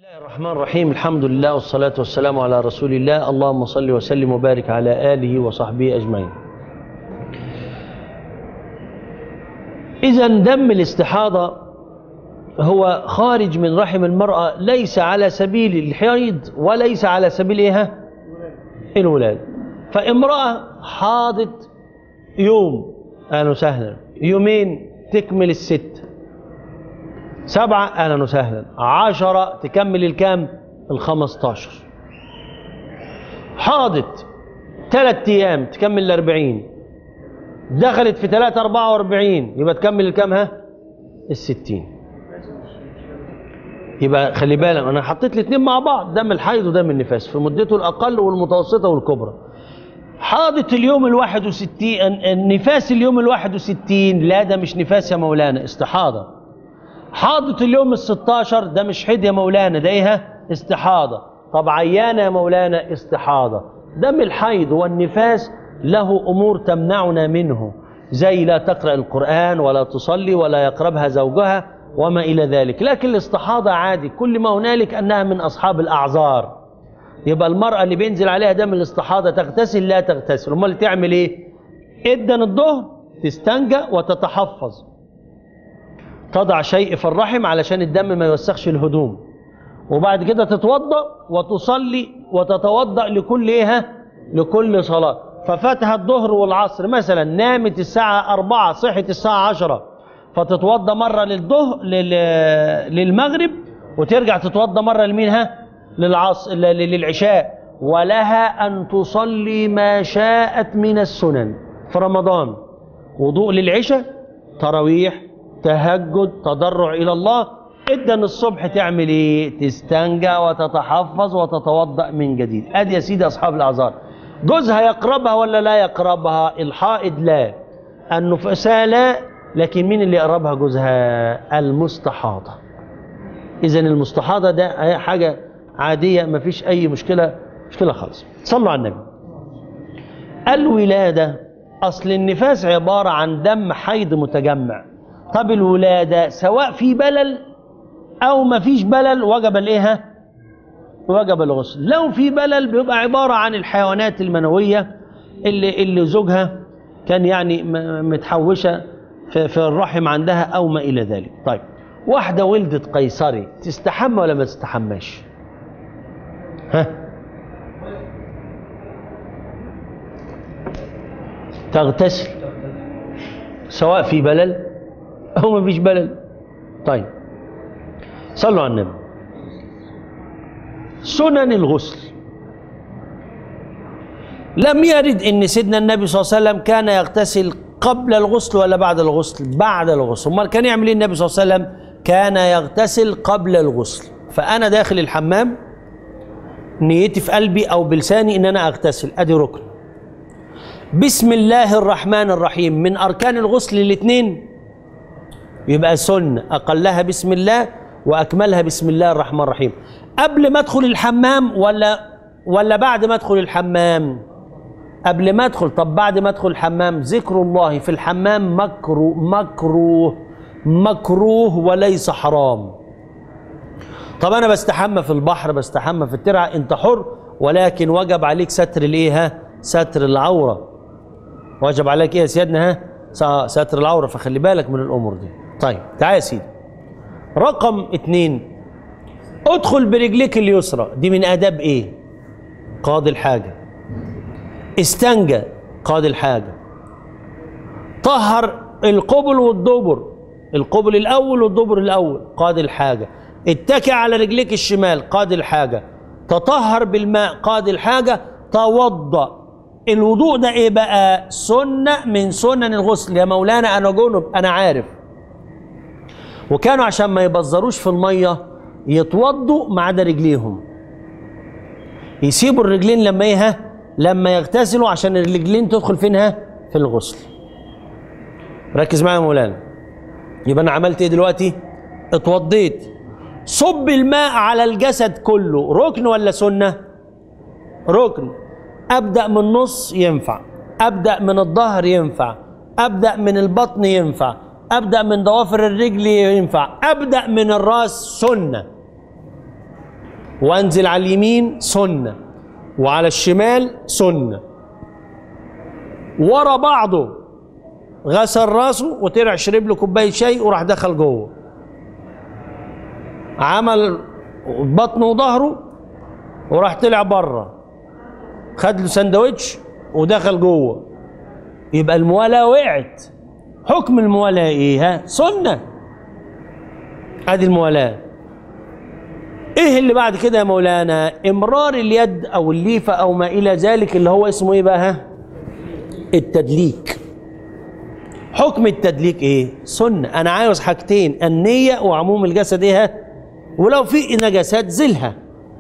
الله الرحمن الرحيم الحمد لله والصلاة والسلام على رسول الله اللهم صل وسلم وبارك على آله وصحبه أجمعين إذا دم الاستحاضة هو خارج من رحم المرأة ليس على سبيل الحيض وليس على سبيل إيه الولاد فامرأة حاضت يوم أهلا وسهلا يومين تكمل الست سبعة أهلا وسهلا عشرة تكمل الكام الخمستاشر حاضت ثلاث أيام تكمل الأربعين دخلت في ثلاثة أربعة وأربعين يبقى تكمل الكام ها الستين يبقى خلي بالك أنا حطيت الاثنين مع بعض دم الحيض ودم النفاس في مدته الأقل والمتوسطة والكبرى حاضت اليوم الواحد وستين النفاس اليوم الواحد وستين لا ده مش نفاس يا مولانا استحاضة حاضت اليوم الستاشر ده مش حيض يا مولانا ده ايه استحاضة طب عيانة يا مولانا استحاضة دم الحيض والنفاس له أمور تمنعنا منه زي لا تقرأ القرآن ولا تصلي ولا يقربها زوجها وما إلى ذلك لكن الاستحاضة عادي كل ما هنالك أنها من أصحاب الأعذار يبقى المرأة اللي بينزل عليها دم الاستحاضة تغتسل لا تغتسل امال تعمل ايه ادن الظهر تستنجى وتتحفظ تضع شيء في الرحم علشان الدم ما يوسخش الهدوم وبعد كده تتوضا وتصلي وتتوضا لكل ايه لكل صلاه ففاتها الظهر والعصر مثلا نامت الساعه 4 صحت الساعه 10 فتتوضا مره للظهر لل... للمغرب وترجع تتوضا مره لمين ها للعصر للعشاء ولها ان تصلي ما شاءت من السنن في رمضان وضوء للعشاء تراويح تهجد تضرع الى الله ادن الصبح تعمل ايه تستنجى وتتحفظ وتتوضا من جديد ادي يا سيدي اصحاب الاعذار جوزها يقربها ولا لا يقربها الحائض لا النفساء لا لكن مين اللي يقربها جوزها المستحاضه اذا المستحاضه ده حاجه عاديه ما فيش اي مشكله مشكله خالص صلوا على النبي الولاده اصل النفاس عباره عن دم حيض متجمع طب الولادة سواء في بلل أو ما فيش بلل وجب الإيه وجب الغسل لو في بلل بيبقى عبارة عن الحيوانات المنوية اللي, اللي زوجها كان يعني متحوشة في, في الرحم عندها أو ما إلى ذلك طيب واحدة ولدت قيصري تستحمى ولا ما تستحماش ها تغتسل سواء في بلل هو ما فيش بلل طيب صلوا على النبي سنن الغسل لم يرد ان سيدنا النبي صلى الله عليه وسلم كان يغتسل قبل الغسل ولا بعد الغسل بعد الغسل امال كان يعمل ايه النبي صلى الله عليه وسلم كان يغتسل قبل الغسل فانا داخل الحمام نيتي في قلبي او بلساني ان انا اغتسل ادي ركن بسم الله الرحمن الرحيم من اركان الغسل الاثنين يبقى سنة أقلها بسم الله وأكملها بسم الله الرحمن الرحيم قبل ما أدخل الحمام ولا ولا بعد ما أدخل الحمام قبل ما أدخل طب بعد ما أدخل الحمام ذكر الله في الحمام مكروه مكروه مكروه وليس حرام طب أنا بستحمى في البحر بستحمى في الترعة أنت حر ولكن وجب عليك ستر الإيه ها ستر العورة وجب عليك إيه يا سيدنا ها ستر العورة فخلي بالك من الأمور دي طيب تعال يا سيدي رقم اتنين ادخل برجليك اليسرى دي من اداب ايه قاضي الحاجة استنجى قاضي الحاجة طهر القبل والدبر القبل الاول والدبر الاول قاضي الحاجة اتكى على رجليك الشمال قاضي الحاجة تطهر بالماء قاضي الحاجة توضأ الوضوء ده ايه بقى سنة من سنن الغسل يا مولانا انا جنب انا عارف وكانوا عشان ما يبذروش في الميه يتوضوا ما عدا رجليهم يسيبوا الرجلين لما ايه لما يغتسلوا عشان الرجلين تدخل فينها في الغسل ركز معايا يا مولانا يبقى انا عملت ايه دلوقتي اتوضيت صب الماء على الجسد كله ركن ولا سنه ركن ابدا من النص ينفع ابدا من الظهر ينفع ابدا من البطن ينفع ابدا من ضوافر الرجل ينفع ابدا من الراس سنه وانزل على اليمين سنة وعلى الشمال سنة ورا بعضه غسل راسه وطلع شرب له كوبايه شاي وراح دخل جوه عمل بطنه وظهره وراح طلع بره خد له سندوتش ودخل جوه يبقى الموالاه وقعت حكم الموالاه ايه ها سنه ادي الموالاه ايه اللي بعد كده يا مولانا امرار اليد او الليفه او ما الى ذلك اللي هو اسمه ايه بقى ها التدليك حكم التدليك ايه سنه انا عاوز حاجتين النيه وعموم الجسد ايه ها؟ ولو في نجاسات زلها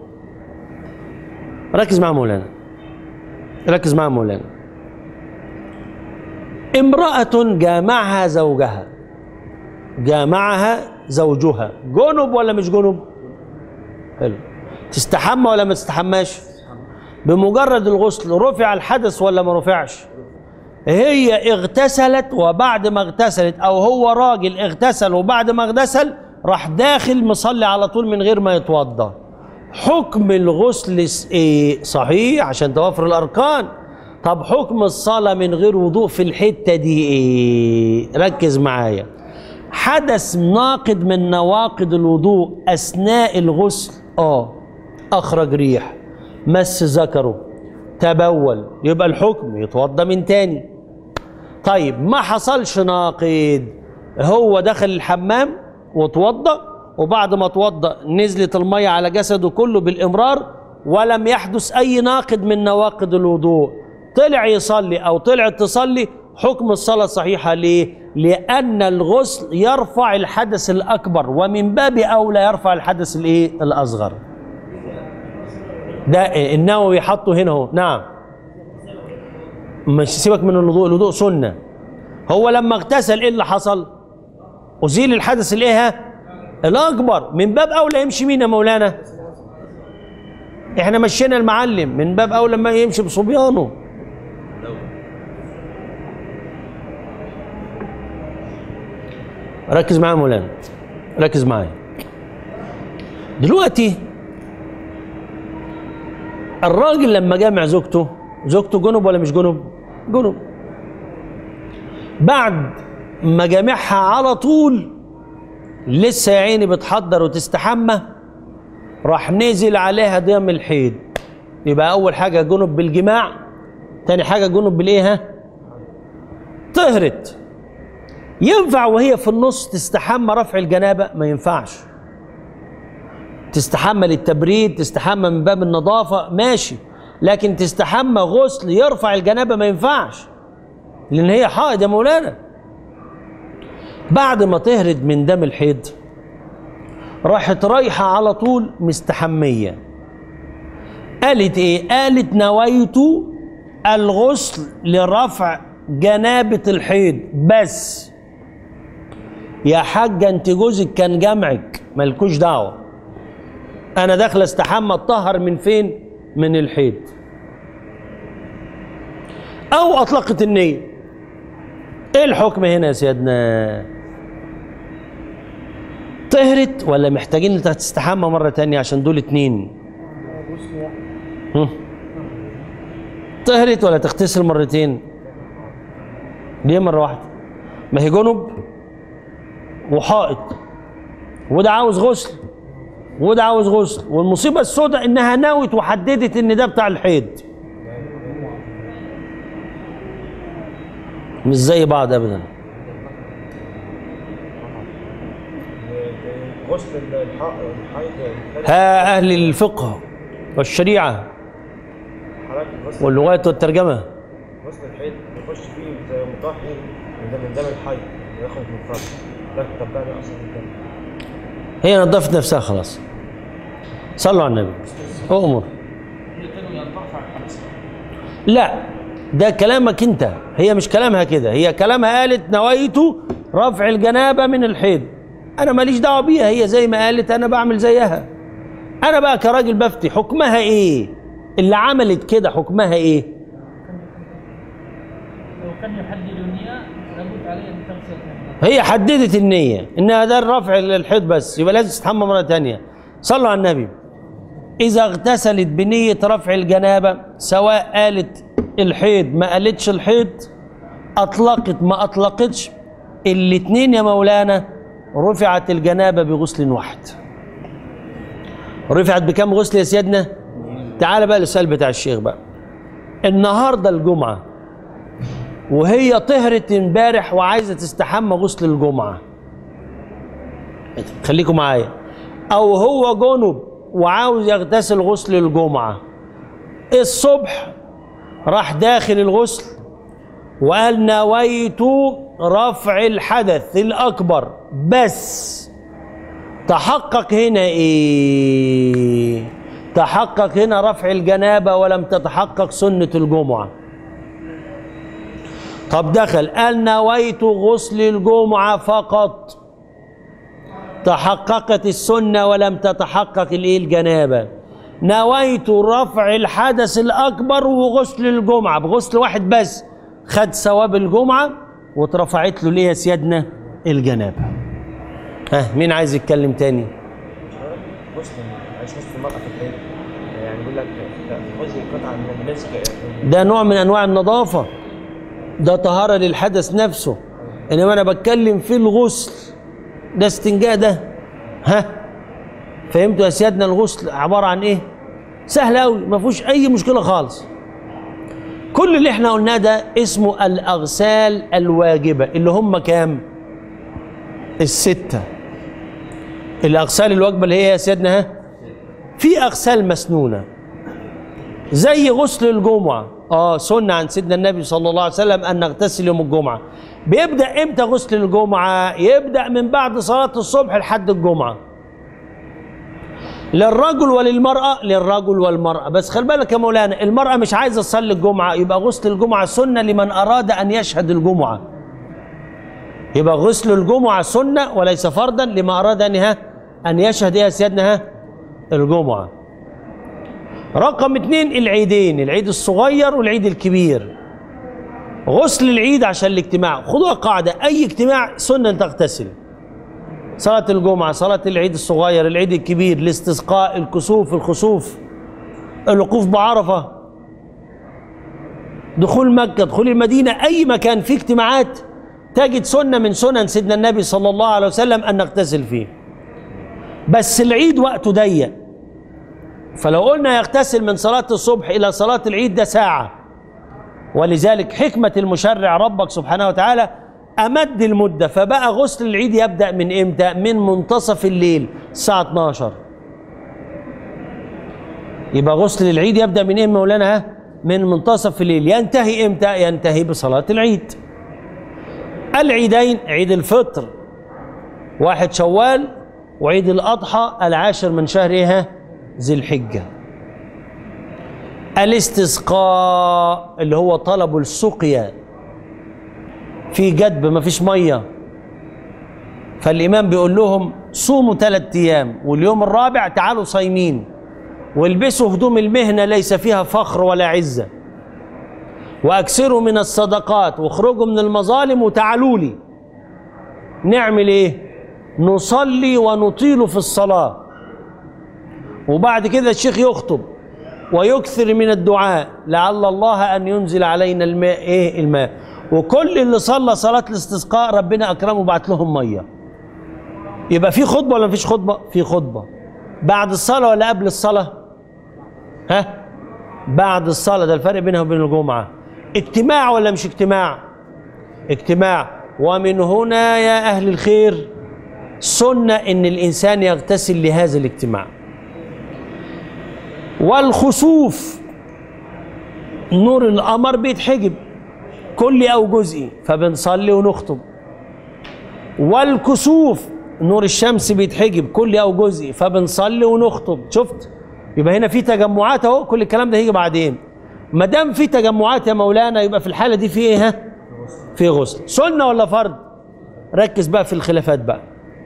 ركز مع مولانا ركز مع مولانا امرأة جامعها زوجها جامعها زوجها جنب ولا مش جنب حلو تستحمى ولا ما تستحماش بمجرد الغسل رفع الحدث ولا ما رفعش هي اغتسلت وبعد ما اغتسلت او هو راجل اغتسل وبعد ما اغتسل راح داخل مصلي على طول من غير ما يتوضا حكم الغسل س- ايه صحيح عشان توفر الاركان طب حكم الصلاه من غير وضوء في الحته دي ايه ركز معايا حدث ناقض من نواقض الوضوء اثناء الغسل اه اخرج ريح مس ذكره تبول يبقى الحكم يتوضا من تاني طيب ما حصلش ناقض هو دخل الحمام وتوضا وبعد ما توضا نزلت الميه على جسده كله بالامرار ولم يحدث اي ناقض من نواقض الوضوء طلع يصلي او طلعت تصلي حكم الصلاه صحيحه ليه لان الغسل يرفع الحدث الاكبر ومن باب اولى يرفع الحدث الايه الاصغر ده النووي حطه هنا اهو نعم مش سيبك من الوضوء الوضوء سنه هو لما اغتسل ايه اللي حصل ازيل الحدث الايه ها؟ الاكبر من باب اولى يمشي مين يا مولانا احنا مشينا المعلم من باب اولى ما يمشي بصبيانه ركز معايا يا مولانا ركز معايا دلوقتي الراجل لما جامع زوجته زوجته جنب ولا مش جنب جنب بعد ما جامعها على طول لسه يا عيني بتحضر وتستحمى راح نزل عليها دم الحيض يبقى اول حاجه جنب بالجماع تاني حاجه جنب بالايه ها طهرت ينفع وهي في النص تستحمى رفع الجنابه ما ينفعش تستحمى للتبريد تستحمى من باب النظافه ماشي لكن تستحمى غسل يرفع الجنابه ما ينفعش لان هي حائض يا مولانا بعد ما تهرد من دم الحيض راحت رايحه على طول مستحميه قالت ايه قالت نويت الغسل لرفع جنابه الحيض بس يا حاجه انت جوزك كان جمعك ملكوش دعوه انا داخله استحمى اتطهر من فين من الحيض او اطلقت النيه ايه الحكم هنا يا سيادنا طهرت ولا محتاجين انت تستحمى مره تانية عشان دول اتنين هم؟ طهرت ولا تغتسل مرتين ليه مره واحده ما هي جنب وحائط وده عاوز غسل وده عاوز غسل والمصيبه السوداء انها نوت وحددت ان ده بتاع الحيض مش زي بعض ابدا غسل الح- الحيض ها اهل الفقه والشريعه حضرتك غسل واللغات والترجمه غسل الحيض يخش فيه زي مطهر من دم من دم الحيض يخرج من فرد ده طب ده اصلا الدم هي نظفت نفسها خلاص صلوا على النبي اؤمر لا ده كلامك انت هي مش كلامها كده هي كلامها قالت نويت رفع الجنابه من الحيض انا ماليش دعوه بيها هي زي ما قالت انا بعمل زيها انا بقى كراجل بفتي حكمها ايه اللي عملت كده حكمها ايه لو كان يحدد النية لابد عليه أن تغسل هي حددت النية إنها ده الرفع للحيض بس يبقى لازم تستحمى مرة تانية صلوا على النبي إذا اغتسلت بنية رفع الجنابة سواء قالت الحيض ما قالتش الحيض أطلقت ما أطلقتش الاتنين يا مولانا رفعت الجنابة بغسل واحد رفعت بكم غسل يا سيادنا تعال بقى للسؤال بتاع الشيخ بقى النهاردة الجمعة وهي طهرت امبارح وعايزة تستحمى غسل الجمعة خليكم معايا او هو جنب وعاوز يغتسل غسل الجمعة الصبح راح داخل الغسل وقال نويت رفع الحدث الأكبر بس تحقق هنا إيه تحقق هنا رفع الجنابة ولم تتحقق سنة الجمعة طب دخل قال نويت غسل الجمعة فقط تحققت السنة ولم تتحقق الايه الجنابة نويت رفع الحدث الأكبر وغسل الجمعة بغسل واحد بس خد ثواب الجمعة واترفعت له ليه يا سيادنا الجنابة ها مين عايز يتكلم تاني مسلم عايش نصف المرأة في الحيض يعني بيقول لك لا خذي قطعة من المسك ده نوع من أنواع النظافة ده طهارة للحدث نفسه إنما أنا بتكلم في الغسل ده استنجاء ده ها فهمتوا يا سيادنا الغسل عبارة عن إيه سهل أوي ما فيهوش أي مشكلة خالص كل اللي احنا قلناه ده اسمه الأغسال الواجبة اللي هم كام الستة الأغسال الواجبة اللي هي يا سيادنا ها في أغسال مسنونة زي غسل الجمعة اه سنة عن سيدنا النبي صلى الله عليه وسلم أن نغتسل يوم الجمعة بيبدأ امتى غسل الجمعة يبدأ من بعد صلاة الصبح لحد الجمعة للرجل وللمرأة للرجل والمرأة بس خلي بالك يا مولانا المرأة مش عايزة تصلي الجمعة يبقى غسل الجمعة سنة لمن أراد أن يشهد الجمعة يبقى غسل الجمعة سنة وليس فرضا لما أراد أن ها أن يشهد يا سيادنا ها الجمعة رقم اتنين العيدين العيد الصغير والعيد الكبير غسل العيد عشان الاجتماع خدوها قاعدة أي اجتماع سنة أن تغتسل صلاة الجمعة صلاة العيد الصغير العيد الكبير الاستسقاء الكسوف الخسوف الوقوف بعرفة دخول مكة دخول المدينة أي مكان فيه اجتماعات تجد سنة من سنن سيدنا النبي صلى الله عليه وسلم أن نغتسل فيه بس العيد وقته ضيق فلو قلنا يغتسل من صلاة الصبح إلى صلاة العيد ده ساعة ولذلك حكمة المشرع ربك سبحانه وتعالى أمد المدة فبقى غسل العيد يبدأ من إمتى؟ من منتصف الليل الساعة 12 يبقى غسل العيد يبدأ من إيه مولانا ها؟ من منتصف الليل ينتهي إمتى؟ ينتهي بصلاة العيد العيدين عيد الفطر واحد شوال وعيد الأضحى العاشر من شهر إيه ها؟ ذي الحجة الاستسقاء اللي هو طلب السقيا في جدب ما فيش ميه فالامام بيقول لهم صوموا ثلاث ايام واليوم الرابع تعالوا صايمين والبسوا هدوم المهنه ليس فيها فخر ولا عزه واكثروا من الصدقات واخرجوا من المظالم وتعالوا لي نعمل ايه نصلي ونطيل في الصلاه وبعد كده الشيخ يخطب ويكثر من الدعاء لعل الله ان ينزل علينا الماء ايه الماء وكل اللي صلى صلاه الاستسقاء ربنا اكرمه وبعت لهم ميه يبقى في خطبه ولا مفيش خطبه في خطبه بعد الصلاه ولا قبل الصلاه ها بعد الصلاه ده الفرق بينها وبين الجمعه اجتماع ولا مش اجتماع اجتماع ومن هنا يا اهل الخير سنه ان الانسان يغتسل لهذا الاجتماع والخسوف نور القمر بيتحجب كلي او جزئي فبنصلي ونخطب والكسوف نور الشمس بيتحجب كلي او جزئي فبنصلي ونخطب شفت يبقى هنا في تجمعات اهو كل الكلام ده هيجي بعدين ما دام في تجمعات يا مولانا يبقى في الحاله دي في ايه ها في غسل سنه ولا فرض ركز بقى في الخلافات بقى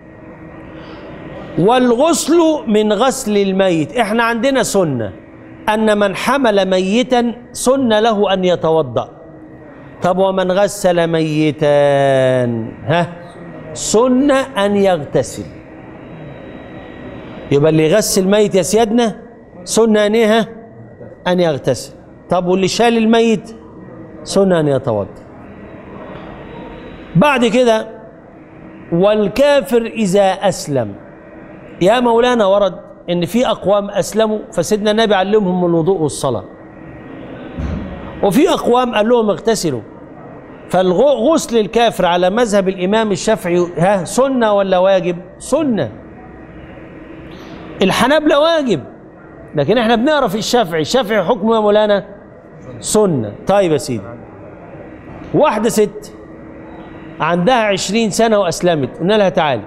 والغسل من غسل الميت احنا عندنا سنة أن من حمل ميتا سنة له أن يتوضأ طب ومن غسل ميتا ها سنة أن يغتسل يبقى اللي يغسل ميت يا سيادنا سنة أن إيه أن يغتسل طب واللي شال الميت سنة أن يتوضأ بعد كده والكافر إذا أسلم يا مولانا ورد إن في أقوام أسلموا فسيدنا النبي علمهم الوضوء والصلاة وفي أقوام قال لهم اغتسلوا فالغسل الكافر على مذهب الإمام الشافعي ها سنة ولا واجب؟ سنة الحنابلة واجب لكن احنا بنقرا في الشافعي الشافعي حكمه يا مولانا سنة طيب يا سيدي واحدة ست عندها عشرين سنة وأسلمت قلنا لها تعالي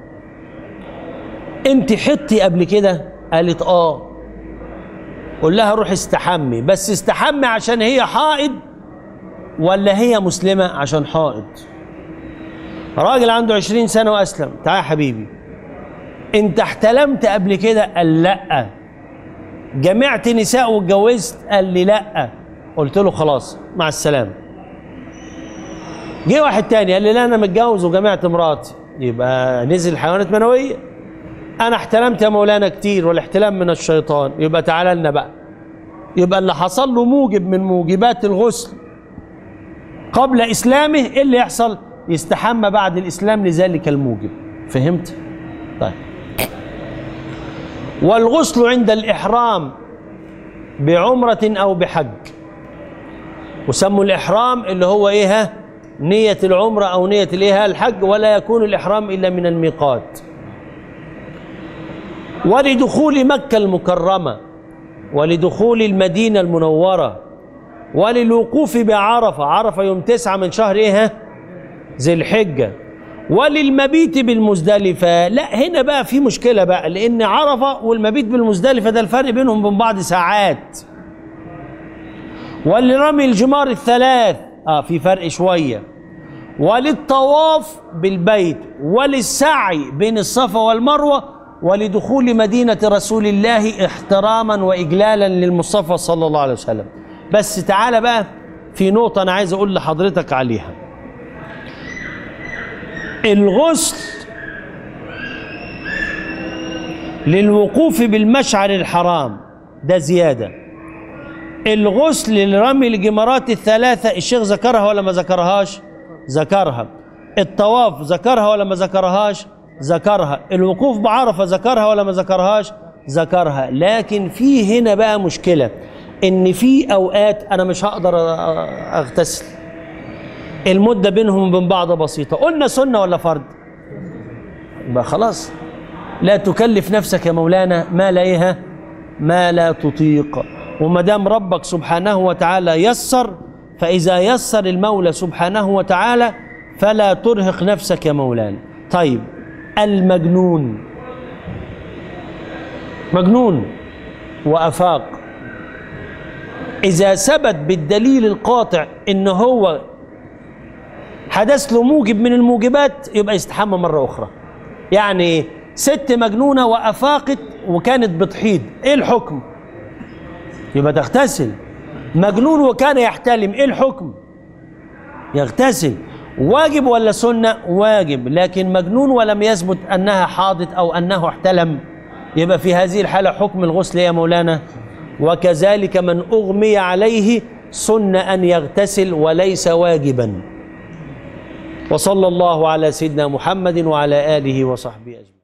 انت حطي قبل كده قالت اه قول لها روح استحمي بس استحمي عشان هي حائض ولا هي مسلمة عشان حائض راجل عنده عشرين سنة وأسلم تعال يا حبيبي انت احتلمت قبل كده قال لا جمعت نساء واتجوزت قال لي لا قلت له خلاص مع السلامة جه واحد تاني قال لي لا انا متجوز وجمعت مراتي يبقى نزل حيوانات منوية انا احتلمت يا مولانا كتير والاحتلام من الشيطان يبقى تعالى لنا بقى يبقى اللي حصل له موجب من موجبات الغسل قبل اسلامه ايه اللي يحصل يستحمى بعد الاسلام لذلك الموجب فهمت طيب والغسل عند الإحرام بعمرة أو بحج وسموا الإحرام اللي هو إيه ها؟ نية العمرة أو نية الإيه ها؟ الحج ولا يكون الإحرام إلا من الميقات ولدخول مكة المكرمة ولدخول المدينة المنورة وللوقوف بعرفة عرفة يوم تسعة من شهر إيه ها؟ ذي الحجة وللمبيت بالمزدلفة لا هنا بقى في مشكلة بقى لأن عرفة والمبيت بالمزدلفة ده الفرق بينهم وبين بعض ساعات ولرمي الجمار الثلاث اه في فرق شوية وللطواف بالبيت وللسعي بين الصفا والمروة ولدخول مدينة رسول الله احتراما وإجلالا للمصطفى صلى الله عليه وسلم بس تعالى بقى في نقطة أنا عايز أقول لحضرتك عليها الغسل للوقوف بالمشعر الحرام ده زيادة الغسل لرمي الجمرات الثلاثة الشيخ ذكرها ولا ما ذكرهاش ذكرها الطواف ذكرها ولا ما ذكرهاش ذكرها الوقوف بعرفة ذكرها ولا ما ذكرهاش ذكرها لكن في هنا بقى مشكلة ان في اوقات انا مش هقدر اغتسل المدة بينهم وبين بعض بسيطة قلنا سنة ولا فرض يبقى خلاص لا تكلف نفسك يا مولانا ما لا إيه ما لا تطيق وما دام ربك سبحانه وتعالى يسر فإذا يسر المولى سبحانه وتعالى فلا ترهق نفسك يا مولانا طيب المجنون مجنون وأفاق إذا ثبت بالدليل القاطع إن هو حدث له موجب من الموجبات يبقى يستحمى مرة أخرى يعني ست مجنونة وأفاقت وكانت بتحيض إيه الحكم يبقى تغتسل مجنون وكان يحتلم إيه الحكم يغتسل واجب ولا سنة واجب لكن مجنون ولم يثبت أنها حاضت أو أنه احتلم يبقى في هذه الحالة حكم الغسل يا مولانا وكذلك من أغمي عليه سن أن يغتسل وليس واجباً وصلى الله على سيدنا محمد وعلى آله وصحبه أجمعين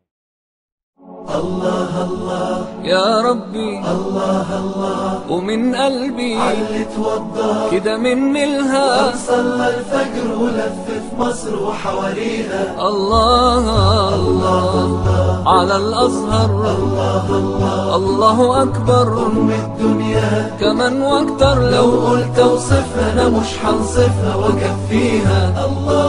يا ربي الله الله ومن قلبي علي توضى كده مني الها صلى الفجر ولف في مصر وحواليها الله الله على الأزهر الله أكبر أم الدنيا كمان واكتر لو لو قلت اوصفها انا مش هنصفها واكفيها الله